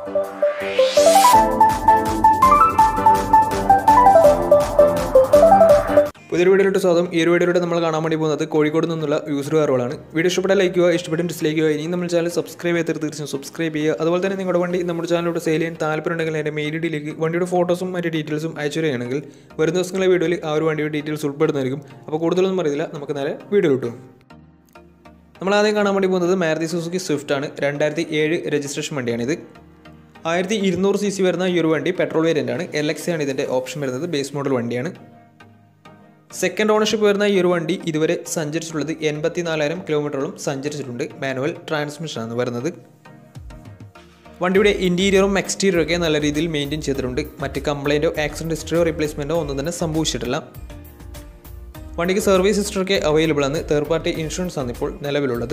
പുതിയൊരു വീഡിയോയിലോട്ട് സ്വാഗതം ഈ ഒരു വീഡിയോയിലൂടെ നമ്മൾ കാണാൻ വേണ്ടി പോകുന്നത് കോഴിക്കോട് നിന്നുള്ള യൂസർ കാറുകളാണ് വീഡിയോ ഇഷ്ടപ്പെട്ടാൽ ലൈക്ക് ചെയ്യുക ഇഷ്ടപ്പെട്ട ഡിസ്ലൈക്ക് ചെയ്യുക ഇനി നമ്മൾ ചാനൽ സബ്സ്ക്രൈബ് ചെയ്തിട്ട് തീർച്ചയായും സബ്സ്ക്രൈബ് ചെയ്യുക അതുപോലെ തന്നെ നിങ്ങളുടെ വണ്ടി നമ്മുടെ ചാനലിലൂടെ സെയിൽ ചെയ്യാൻ താല്പര്യമുണ്ടെങ്കിൽ എൻ്റെ മെയിൽ ഐഡിയിലേക്ക് വണ്ടിയുടെ ഫോട്ടോസും മറ്റ് ഡീറ്റെയിൽസും അയച്ചു തരികയാണെങ്കിൽ വരും ദിവസങ്ങളിലെ വീഡിയോയിൽ ആ ഒരു വണ്ടിയുടെ ഡീറ്റെയിൽസ് ഉൾപ്പെടുന്നതായിരിക്കും അപ്പോൾ കൂടുതലൊന്നും അറിയില്ല നമുക്ക് നേരെ വീഡിയോ കിട്ടും നമ്മൾ ആദ്യം കാണാൻ വേണ്ടി പോകുന്നത് മാരുതി സുസുക്കി സ്വിഫ്റ്റ് ആണ് രണ്ടായിരത്തി ഏഴ് രജിസ്ട്രേഷൻ വണ്ടിയാണിത് ആയിരത്തി ഇരുന്നൂറ് സി സി വരുന്ന ഈ ഒരു വണ്ടി പെട്രോൾ വേരിയൻ്റ് ആണ് എൽ എക്സ് ആണ് ഇതിൻ്റെ ഓപ്ഷൻ വരുന്നത് ബേസ് മോഡൽ വണ്ടിയാണ് സെക്കൻഡ് ഓണർഷിപ്പ് വരുന്ന ഈ ഒരു വണ്ടി ഇതുവരെ സഞ്ചരിച്ചിട്ടുള്ളത് എൺപത്തി നാലായിരം കിലോമീറ്ററോളം സഞ്ചരിച്ചിട്ടുണ്ട് മാനുവൽ ട്രാൻസ്മിഷൻ ആണ് വരുന്നത് വണ്ടിയുടെ ഇൻറ്റീരിയറും എക്സ്റ്റീരിയറും ഒക്കെ നല്ല രീതിയിൽ മെയിൻറ്റെയിൻ ചെയ്തിട്ടുണ്ട് മറ്റ് കംപ്ലൈൻറ്റോ ആക്സിഡൻറ്റ് ഹിസ്റ്ററിയോ റീപ്ലേസ്മെൻറ്റോ ഒന്നും തന്നെ സംഭവിച്ചിട്ടില്ല വണ്ടിക്ക് സർവീസ് ഹിസ്റ്ററൊക്കെ അവൈലബിൾ ആണ് തേർഡ് പാർട്ടി ഇൻഷുറൻസ് ആണ് ഇപ്പോൾ നിലവിലുള്ളത്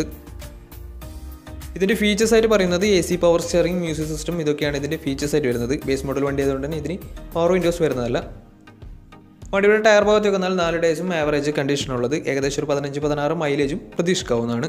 ഇതിൻ്റെ ഫീച്ചേഴ്സ് ആയിട്ട് പറയുന്നത് A C power steering music system ഇതൊക്കെയാണ് ഇതിൻ്റെ ഫീച്ചേഴ്സ് ആയിട്ട് വരുന്നത് ബേസ് മോഡൽ വണ്ടി ആയതുകൊണ്ട് തന്നെ ഇതിന് പവർ വിൻഡോസ് വരുന്നതല്ല വണ്ടിയുടെ ടയർ ഭാഗത്ത് വന്നാൽ നാല് ഡേയ്സും ആവറേജ് കണ്ടീഷനുള്ളത് ഏകദേശം ഒരു പതിനഞ്ച് പതിനാറ് മൈലേജും പ്രതീക്ഷിക്കാവുന്നതാണ്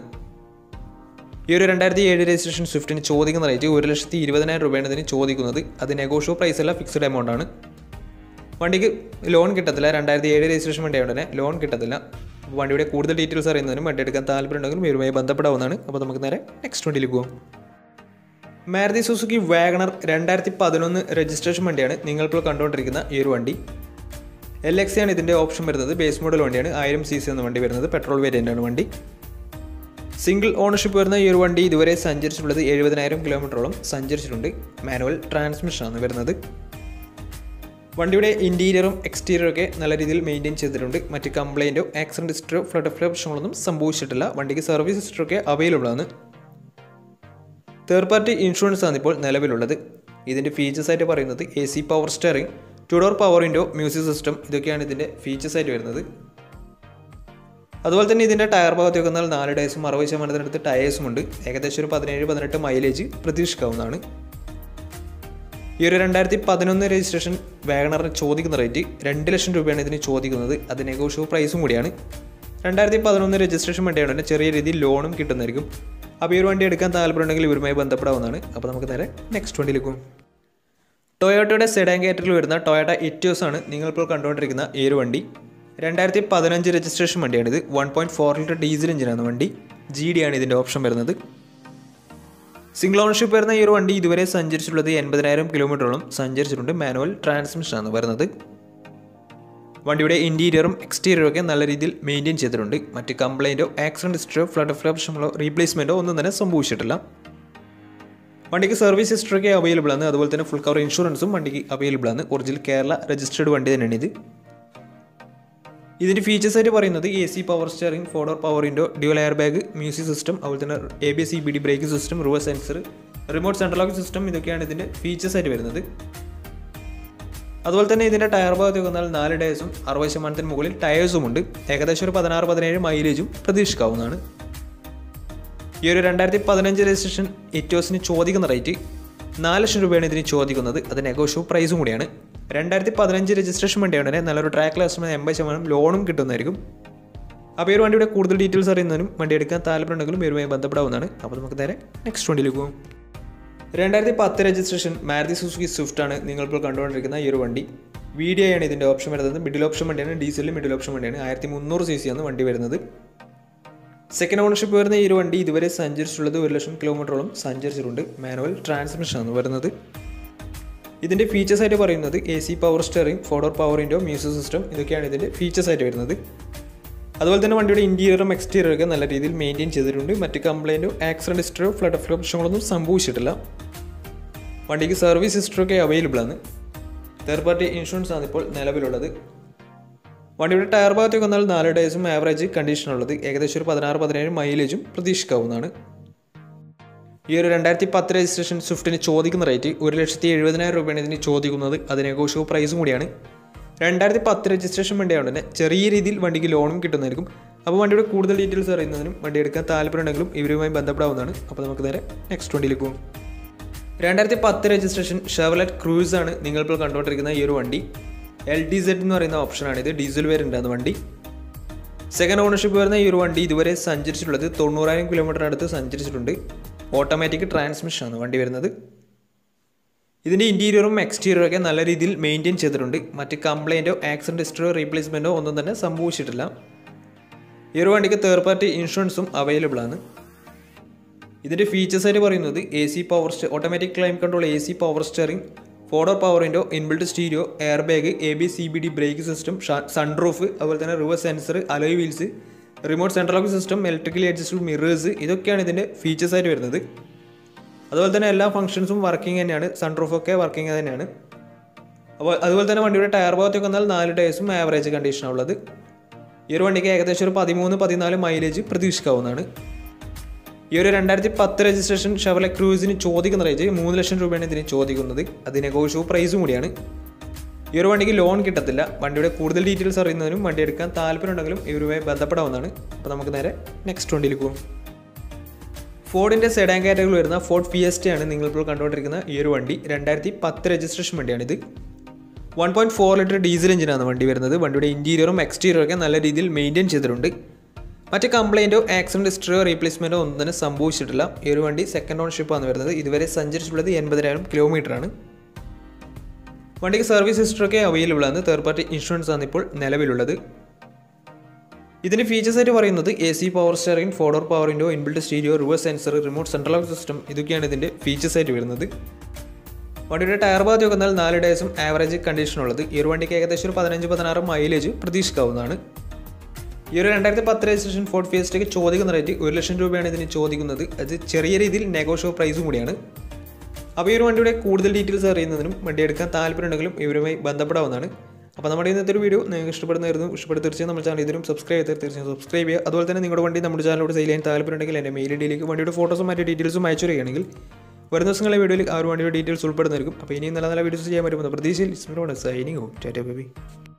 ഈ ഒരു രണ്ടായിരത്തി ഏഴ് രജിസ്ട്രേഷൻ സ്വിഫ്റ്റിന് ചോദിക്കുന്ന റേറ്റ് ഒരു ലക്ഷത്തി ഇരുപതിനായിരം രൂപയാണ് ഇതിന് ചോദിക്കുന്നത് അത് നെഗോഷ്യോ പ്രൈസ് അല്ല ഫിക്സ്ഡ് എമൗണ്ട് ആണ് വണ്ടിക്ക് ലോൺ കിട്ടത്തില്ല രണ്ടായിരത്തി ഏഴ് രജിസ്ട്രേഷൻ വണ്ടി ആയതുകൊണ്ട് തന്നെ ലോൺ കിട്ടത്തില്ല അപ്പോൾ വണ്ടിയുടെ കൂടുതൽ ഡീറ്റെയിൽസ് അറിയുന്നതിനും വണ്ടി എടുക്കാൻ താല്പര്യമുണ്ടെങ്കിലും ഇവരുമായി ബന്ധപ്പെടാവുന്നതാണ് അപ്പോൾ നമുക്ക് നേരെ നെക്സ്റ്റ് വണ്ടിയിൽ പോകാം മാരുതി സുസുക്കി വാഗണർ രണ്ടായിരത്തി പതിനൊന്ന് രജിസ്ട്രേഷൻ വണ്ടിയാണ് നിങ്ങളിപ്പോൾ കണ്ടുകൊണ്ടിരിക്കുന്ന ഈ ഒരു വണ്ടി എൽ എക്സ് ആണ് ഇതിൻ്റെ ഓപ്ഷൻ വരുന്നത് ബേസ് മോഡൽ വണ്ടിയാണ് ആയിരം സി സി എന്ന വണ്ടി വരുന്നത് പെട്രോൾ വേരിയൻ്റ് ആണ് വണ്ടി സിംഗിൾ ഓണർഷിപ്പ് വരുന്ന ഈ ഒരു വണ്ടി ഇതുവരെ സഞ്ചരിച്ചിട്ടുള്ളത് എഴുപതിനായിരം കിലോമീറ്ററോളം സഞ്ചരിച്ചിട്ടുണ്ട് മാനുവൽ ട്രാൻസ്മിഷനാണ് വരുന്നത് വണ്ടിയുടെ ഇൻറ്റീരിയറും എക്സ്റ്റീരിയറും ഒക്കെ നല്ല രീതിയിൽ മെയിൻറ്റെയിൻ ചെയ്തിട്ടുണ്ട് മറ്റ് കംപ്ലൈൻറ്റോ ആക്സിഡൻറ്റ് ഹിസ്റ്ററോ ഫ്ലഡ് ഫ്ലഡ് പ്രശ്നങ്ങളൊന്നും സംഭവിച്ചിട്ടില്ല വണ്ടിക്ക് സർവീസ് ഹിസ്റ്ററൊക്കെ അവൈലബിൾ ആണ് തേർഡ് പാർട്ടി ഇൻഷുറൻസ് ആണ് ഇപ്പോൾ നിലവിലുള്ളത് ഇതിൻ്റെ ഫീച്ചേഴ്സ് ആയിട്ട് പറയുന്നത് A C power steering two door power window music system ഇതൊക്കെയാണ് ഇതിൻ്റെ ഫീച്ചേഴ്സ് ആയിട്ട് വരുന്നത് അതുപോലെ തന്നെ ഇതിൻ്റെ ടയർ ഭാഗത്തേക്ക് വന്നാൽ നാല് ടയേഴ്സും അറുപത് ശതമാനത്തിനടുത്ത് ടയേഴ്സും ഉണ്ട് ഏകദേശം ഒരു പതിനേഴ് പതിനെട്ട് മൈലേജ് പ്രതീക്ഷിക്കാവുന്നതാണ് ഈ ഒരു രണ്ടായിരത്തി പതിനൊന്ന് രജിസ്ട്രേഷൻ വാഗണറിന് ചോദിക്കുന്ന റേറ്റ് രണ്ട് ലക്ഷം രൂപയാണ് ഇതിന് ചോദിക്കുന്നത് അത് നെഗോഷ്യോ പ്രൈസും കൂടിയാണ് രണ്ടായിരത്തി പതിനൊന്ന് രജിസ്ട്രേഷൻ വണ്ടിയാണ് തന്നെ ചെറിയ രീതിയിൽ ലോണും കിട്ടുന്നതായിരിക്കും അപ്പോൾ ഈ ഒരു വണ്ടി എടുക്കാൻ താല്പര്യമുണ്ടെങ്കിൽ ഇവരുമായി ബന്ധപ്പെടാവുന്നതാണ് അപ്പോൾ നമുക്ക് നേരെ നെക്സ്റ്റ് വണ്ടിയിലേക്ക് പോകും ടൊയോട്ടയുടെ സെഡാൻ കാറ്ററിൽ വരുന്ന ടൊയോട്ട ഇറ്റോസ് ആണ് നിങ്ങളിപ്പോൾ കണ്ടുകൊണ്ടിരിക്കുന്ന ഈ ഒരു വണ്ടി രണ്ടായിരത്തി പതിനഞ്ച് രജിസ്ട്രേഷൻ വണ്ടിയാണിത് one point four litre diesel എഞ്ചിനാണ് വണ്ടി ജി ഡി ആണ് ഇതിൻ്റെ ഓപ്ഷൻ വരുന്നത് സിംഗിൾ ഓണർഷിപ്പ് വരുന്ന ഈ ഒരു വണ്ടി ഇതുവരെ സഞ്ചരിച്ചിട്ടുള്ളത് എൺപതിനായിരം കിലോമീറ്ററോളം സഞ്ചരിച്ചിട്ടുണ്ട് മാനുവൽ ട്രാൻസ്മിഷനാണ് വരുന്നത് വണ്ടിയുടെ ഇൻറ്റീരിയറും എക്സ്റ്റീരിയറും ഒക്കെ നല്ല രീതിയിൽ മെയിൻറ്റെയിൻ ചെയ്തിട്ടുണ്ട് മറ്റ് കംപ്ലൈൻറ്റോ ആക്സിഡൻറ്റ് ഹിസ്റ്ററിയോ ഫ്ലഡ് ഫ്ലപ്ഷങ്ങളോ റീപ്ലേസ്മെൻറ്റോ ഒന്നും തന്നെ സംഭവിച്ചിട്ടില്ല വണ്ടിക്ക് സർവീസ് ഹിസ്റ്ററൊക്കെ അവൈലബിൾ ആണ് അതുപോലെ തന്നെ ഫുൾ കവർ ഇൻഷുറൻസും വണ്ടിക്ക് അവൈലബിൾ ആണ് ഒറിജിനൽ കേരള രജിസ്റ്റേർഡ് വണ്ടി തന്നെയാണ് ഇത് ഇതിൻ്റെ ഫീച്ചേഴ്സ് ആയിട്ട് പറയുന്നത് A C power steering four door power window dual air bag music system അതുപോലെ തന്നെ A B C B D brake system reverse sensor remote central lock system ഇതൊക്കെയാണ് ഇതിൻ്റെ ഫീച്ചേഴ്സ് ആയിട്ട് വരുന്നത് അതുപോലെ തന്നെ ഇതിൻ്റെ ടയർ ഭാഗത്തേക്ക് വന്നാൽ നാല് ടയേഴ്സും അറുപത് ശതമാനത്തിന് മുകളിൽ ടയേഴ്സും ഉണ്ട് ഏകദേശം ഒരു പതിനാറ് പതിനേഴ് മൈലേജും പ്രതീക്ഷിക്കാവുന്നതാണ് ഈ ഒരു രണ്ടായിരത്തി പതിനഞ്ച് രജിസ്ട്രേഷൻ ഇറ്റോസിന് ചോദിക്കുന്ന റേറ്റ് നാല് ലക്ഷം രൂപയാണ് ഇതിന് ചോദിക്കുന്നത് അത് നെഗോഷ്യോ പ്രൈസും കൂടിയാണ് രണ്ടായിരത്തി പതിനഞ്ച് രജിസ്ട്രേഷൻ വണ്ടിയാണ് തന്നെ നല്ലൊരു ട്രാക്ക് ലാസ്റ്റ് എൺപത് ശതമാനം ലോണും കിട്ടുന്നതായിരിക്കും അപ്പോൾ ഈ ഒരു വണ്ടിയുടെ കൂടുതൽ ഡീറ്റെയിൽസ് അറിയുന്നതിനും വണ്ടി എടുക്കാൻ താല്പര്യമുണ്ടെങ്കിലും ഇവരുമായി ബന്ധപ്പെടാവുന്നതാണ് അപ്പോൾ നമുക്ക് നേരെ നെക്സ്റ്റ് വണ്ടിയിലേക്ക് പോകും രണ്ടായിരത്തി പത്ത് രജിസ്ട്രേഷൻ മാരുതി സുസുക്കി സ്വിഫ്റ്റ് ആണ് നിങ്ങളിപ്പോൾ കണ്ടുകൊണ്ടിരിക്കുന്ന ഈ ഒരു വണ്ടി വി ഡി ആണ് ഇതിൻ്റെ ഓപ്ഷൻ വരുന്നത് മിഡിൽ ഓപ്ഷൻ വണ്ടിയാണ് ഡീസലിൽ മിഡിൽ ഓപ്ഷൻ വണ്ടിയാണ് ആയിരത്തി മുന്നൂറ് സി സി ആണ് വണ്ടി വരുന്നത് സെക്കൻഡ് ഓണർഷിപ്പ് വരുന്ന ഈ ഒരു വണ്ടി ഇതുവരെ സഞ്ചരിച്ചിട്ടുള്ളത് ഒരു ലക്ഷം കിലോമീറ്ററോളം സഞ്ചരിച്ചിട്ടുണ്ട് മാനുവൽ ട്രാൻസ്മിഷൻ ആണ് വരുന്നത് ഇതിൻ്റെ ഫീച്ചേഴ്സ് ആയിട്ട് പറയുന്നത് A C power steering four door power window music system ഇതൊക്കെയാണ് ഇതിൻ്റെ ഫീച്ചേഴ്സ് ആയിട്ട് വരുന്നത് അതുപോലെ തന്നെ വണ്ടിയുടെ ഇൻറ്റീരിയറും എക്സ്റ്റീരിയറും ഒക്കെ നല്ല രീതിയിൽ മെയിൻറ്റെയിൻ ചെയ്തിട്ടുണ്ട് മറ്റ് കംപ്ലൈൻറ്റോ ആക്സിഡൻറ്റ് ഹിസ്റ്ററോ ഫ്ലഡ് ഫ്ലോ പ്രശ്നങ്ങളൊന്നും സംഭവിച്ചിട്ടില്ല വണ്ടിക്ക് സർവീസ് ഹിസ്റ്ററൊക്കെ അവൈലബിൾ ആണ് തേർഡ് പാർട്ടി ഇൻഷുറൻസ് ആണ് ഇപ്പോൾ നിലവിലുള്ളത് വണ്ടിയുടെ ടയർ ഭാഗത്തേക്ക് വന്നാൽ നാല് ഡേയ്സും ആവറേജ് കണ്ടീഷനുള്ളത് ഏകദേശം ഒരു പതിനാറ് പതിനേഴ് മൈലേജും പ്രതീക്ഷിക്കാവുന്നതാണ് ഈ ഒരു രണ്ടായിരത്തി പത്ത് രജിസ്ട്രേഷൻ സ്വിഫ്റ്റിന് ചോദിക്കുന്ന റേറ്റ് ഒരു ലക്ഷത്തി എഴുപതിനായിരം രൂപയാണ് ഇതിന് ചോദിക്കുന്നത് അത് നെഗോഷ്യോ പ്രൈസും കൂടിയാണ് രണ്ടായിരത്തി പത്ത് രജിസ്ട്രേഷൻ വണ്ടിയായതുകൊണ്ട് തന്നെ ചെറിയ രീതിയിൽ വണ്ടിക്ക് ലോണും കിട്ടുന്നതായിരിക്കും അപ്പോൾ വണ്ടിയുടെ കൂടുതൽ ഡീറ്റെയിൽസ് അറിയുന്നതിനും വണ്ടി എടുക്കാൻ താല്പര്യമുണ്ടെങ്കിലും ഇവരുമായി ബന്ധപ്പെടാവുന്നതാണ് അപ്പോൾ നമുക്ക് നേരെ നെക്സ്റ്റ് വണ്ടിയിലേക്ക് പോകും രണ്ടായിരത്തി പത്ത് രജിസ്ട്രേഷൻ ഷെവലറ്റ് ക്രൂസ് ആണ് നിങ്ങളിപ്പോൾ കണ്ടുകൊണ്ടിരിക്കുന്ന ഈ ഒരു വണ്ടി എൽ ഡി സെഡ് എന്ന് പറയുന്ന ഓപ്ഷനാണ് ഇത് ഡീസൽ വേരിയൻ്റാണ് വണ്ടി സെക്കൻഡ് ഓണർഷിപ്പ് വരുന്ന ഈ ഒരു വണ്ടി ഇതുവരെ സഞ്ചരിച്ചിട്ടുള്ളത് തൊണ്ണൂറായിരം കിലോമീറ്റർ അടുത്ത് സഞ്ചരിച്ചിട്ടുണ്ട് ഓട്ടോമാറ്റിക് ട്രാൻസ്മിഷൻ ആണ് വണ്ടി വരുന്നത് ഇതിൻ്റെ ഇൻറ്റീരിയറും എക്സ്റ്റീരിയറും ഒക്കെ നല്ല രീതിയിൽ മെയിൻറ്റെയിൻ ചെയ്തിട്ടുണ്ട് മറ്റ് കംപ്ലൈൻറ്റോ ആക്സിഡൻറ്റ് ഹിസ്റ്ററോ റീപ്ലേസ്മെൻറ്റോ ഒന്നും തന്നെ സംഭവിച്ചിട്ടില്ല ഈ ഒരു വണ്ടിക്ക് തേർഡ് പാർട്ടി ഇൻഷുറൻസും അവൈലബിൾ ആണ് ഇതിൻ്റെ ഫീച്ചേഴ്സ് ആയിട്ട് പറയുന്നത് എ സി പവർ സ്റ്റെ automatic climate control A C power steering four door power window inbuilt stereo air bag A B C B D brake system sunroof അതുപോലെ തന്നെ reverse sensor alloy wheels remote central lock system electrically adjustable mirrors ഇതൊക്കെയാണ് ഇതിൻ്റെ features ആയിട്ട് വരുന്നത് അതുപോലെ തന്നെ എല്ലാ ഫംഗ്ഷൻസും working തന്നെയാണ് സൺറൂഫൊക്കെ വർക്കിംഗ് തന്നെയാണ് അപ്പോൾ അതുപോലെ തന്നെ വണ്ടിയുടെ ടയർ ഭാഗത്തൊക്കെ വന്നാൽ നാല് ടയേഴ്സും ആവറേജ് കണ്ടീഷനാണ് ഉള്ളത് ഈ ഒരു വണ്ടിക്ക് ഏകദേശം ഒരു പതിമൂന്ന് പതിനാല് മൈലേജ് പ്രതീക്ഷിക്കാവുന്നതാണ് ഈ ഒരു രണ്ടായിരത്തി പത്ത് രജിസ്ട്രേഷൻ ഷെവലെ ക്രൂസിന് ചോദിക്കുന്ന റേഞ്ച് മൂന്ന് ലക്ഷം രൂപയാണ് ഇതിന് ചോദിക്കുന്നത് അത് നെഗോഷ്യബിൾ പ്രൈസും കൂടിയാണ് ഈ ഒരു വണ്ടിക്ക് ലോൺ കിട്ടത്തില്ല വണ്ടിയുടെ കൂടുതൽ ഡീറ്റെയിൽസ് അറിയുന്നതിനും വണ്ടി എടുക്കാൻ താല്പര്യമുണ്ടെങ്കിലും ഇവരുമായി ബന്ധപ്പെടാവുന്നതാണ് അപ്പോൾ നമുക്ക് നേരെ നെക്സ്റ്റ് വണ്ടിയിൽ പോകും ഫോർഡിൻ്റെ സെഡാൻ കാറ്റഗറിയിൽ വരുന്ന ഫോർഡ് ഫിയസ്റ്റയാണ് നിങ്ങളിപ്പോൾ കണ്ടുകൊണ്ടിരിക്കുന്ന ഈ ഒരു വണ്ടി രണ്ടായിരത്തി പത്ത് രജിസ്ട്രേഷൻ വണ്ടിയാണിത് one point four litre diesel എഞ്ചിനാണ് വണ്ടി വരുന്നത് വണ്ടിയുടെ ഇൻറ്റീരിയറും എക്സ്റ്റീരിയറും ഒക്കെ നല്ല രീതിയിൽ മെയിൻറ്റെയിൻ ചെയ്തിട്ടുണ്ട് മറ്റ് കംപ്ലൈൻറ്റോ ആക്സിഡൻറ്റ് ഹിസ്റ്ററിയോ റീപ്ലേസ്മെൻറ്റോ ഒന്നും തന്നെ സംഭവിച്ചിട്ടില്ല ഈ ഒരു വണ്ടി സെക്കൻഡ് ഓൺഷിപ്പാണ് വരുന്നത് ഇതുവരെ സഞ്ചരിച്ചിട്ടുള്ളത് എൺപതിനായിരം കിലോമീറ്ററാണ് വണ്ടിക്ക് സർവീസ് ഹിസ്റ്ററൊക്കെ അവൈലബിൾ ആണ് തേർഡ് പാർട്ടി ഇൻഷുറൻസ് ആണ് ഇപ്പോൾ നിലവിലുള്ളത് ഇതിൻ്റെ ഫീച്ചേഴ്സ് ആയിട്ട് പറയുന്നത് A C power steering four door power window inbuilt stereo reverse sensor remote central lock system ഇതൊക്കെയാണ് ഇതിൻ്റെ ഫീച്ചേഴ്സ് ആയിട്ട് വരുന്നത് വണ്ടിയുടെ ടയർ ഭാഗത്ത് വന്നാൽ നാല് ഡേയ്സും ആവറേജ് കണ്ടീഷൻ ഉള്ളത് ഈ ഒരു വണ്ടിക്ക് ഏകദേശം ഒരു പതിനഞ്ച് പതിനാറ് മൈലേജ് പ്രതീക്ഷിക്കാവുന്നതാണ് ഈ ഒരു രണ്ടായിരത്തി പത്ത് രജിസ്ട്രേഷൻ ഫോർട്ട് ഫിയസ്റ്റയ്ക്ക് ചോദിക്കുന്ന റേറ്റ് ഒരു ലക്ഷം രൂപയാണ് ഇതിന് ചോദിക്കുന്നത് അത് ചെറിയ രീതിയിൽ നെഗോഷ്യോ പ്രൈസും കൂടിയാണ് അപ്പോൾ ഈ ഒരു വണ്ടിയുടെ കൂടുതൽ ഡീറ്റെയിൽസ് അറിയുന്നതിനും വണ്ടി എടുക്കാൻ താല്പര്യമുണ്ടെങ്കിലും ഇവരുമായി ബന്ധപ്പെടാവുന്നതാണ് അപ്പോൾ നമ്മുടെ ഇന്നത്തെ ഒരു വീഡിയോ നിങ്ങൾക്ക് ഇഷ്ടപ്പെടുന്നതായിരുന്നു ഇഷ്ടപ്പെട്ട് തീർച്ചയായും നമ്മുടെ ചാനൽ ഇതിനും സബ്സ്ക്രൈബ് ചെയ്ത് തീർച്ചയായും സബ്സ്ക്രൈബ് ചെയ്യുക അതുപോലെ തന്നെ നിങ്ങളുടെ വണ്ടി നമ്മുടെ ചാനലോട് സെയിൽ ചെയ്യാൻ താല്പര്യമുണ്ടെങ്കിൽ എൻ്റെ മെയിൽ ഐഡിയിലേക്ക് വണ്ടിയുടെ ഫോട്ടോസും മറ്റു ഡീറ്റെയിൽസും അയച്ചു തരികയാണെങ്കിൽ വരുന്ന ദിവസങ്ങളിലെ വീഡിയോയിൽ ആ ഒരു വണ്ടിയുടെ ഡീറ്റെയിൽസ് ഉൾപ്പെടുന്നതായിരിക്കും അപ്പോൾ ഇനിയും നല്ല നല്ല വീഡിയോസ് ചെയ്യാൻ പറ്റുമെന്ന് പ്രതീക്ഷയിൽ സൈനിങ് ടാറ്റ ബേബി